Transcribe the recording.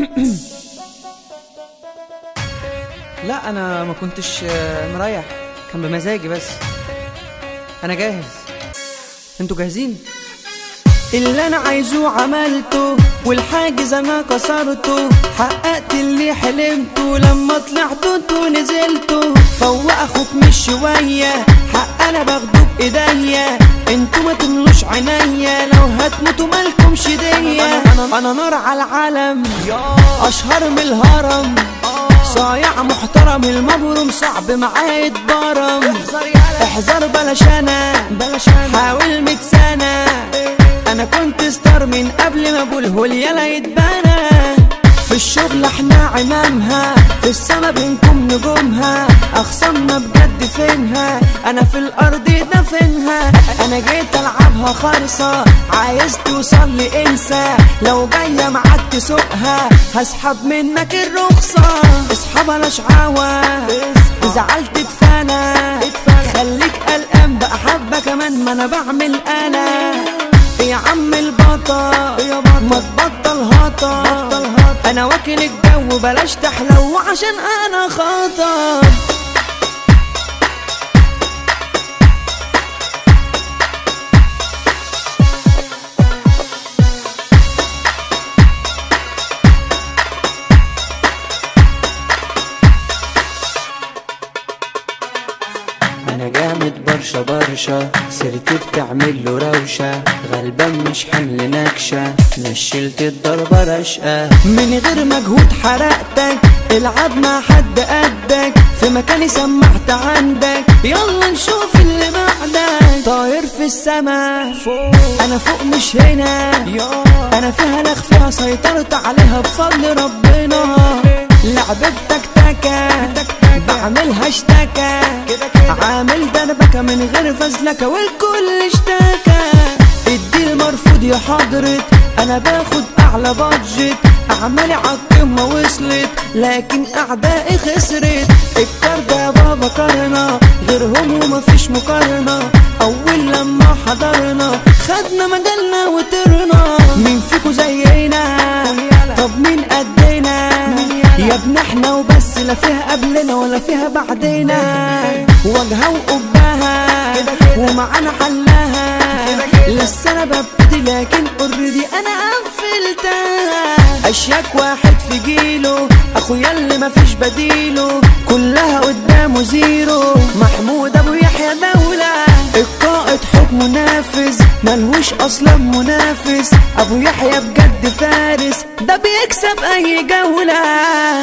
لا انا ما كنتش آه، مريح كان بمزاجي بس انا جاهز انتوا جاهزين اللي انا عايزه عملته والحاجز انا كسرته حققت اللي حلمته لما طلعت انتوا نزلتوا فوق اخوك مش شويه حق انا باخده بايديا انتوا ما تملوش عينيا لو هتموتوا مالكمش ديا انا, أنا نار على العالم اشهر من الهرم صايع محترم المبرم صعب معاه يتبرم احذر بلاش انا بلاش انا حاول ميت سنة انا كنت ستار من قبل ما اقول هول يلا يتبنى في الشغل احنا عمامها في السما بنكم نجومها اخصامنا بجد فينها انا في الارض دفنها انا جيت العبها خالصة عايز توصل لي انسى لو جاية معاك تسوقها هسحب منك الرخصة اصحى بلاش عوا زعلت اتفنى خليك قلقان بقى حبة كمان ما انا بعمل انا يا عم البطل ما تبطل هطل انا واكل الجو بلاش تحلو عشان انا خطر انا جامد برشا برشا سيرتي بتعمل له روشة غلبان مش حمل نكشة نشلت الضربة رشقة من غير مجهود حرقتك العب مع حد قدك في مكاني سمعت عندك يلا نشوف اللي بعدك طاير في السما انا فوق مش هنا انا فيها لخ فيها سيطرت عليها بفضل ربنا لعبتك تكا بعملها اشتكى عامل دربكة من غير فزلكة والكل اشتكى ادي المرفوض يا حضرة انا باخد اعلى بادجت اعمالي عالقمة وصلت لكن اعدائي خسرت الكارد يا بابا قارنا غيرهم ومفيش مقارنة اول لما حضرنا خدنا مجالنا وطرنا مين فيكو زينا طب مين قدنا يا ابن احنا وبس لا فيها قبلنا ولا فيها بعدنا واجهة وقبها ومعانا حلها لسه انا ببتدي لكن اوريدي انا قفلتها اشياك واحد في جيله اخويا اللي مفيش بديله كلها قدامه زيرو محمود ابو يحيى دولة القائد حكمه نافذ ملهوش اصلا منافس ابو يحيى بجد فارس ده بيكسب اي جولة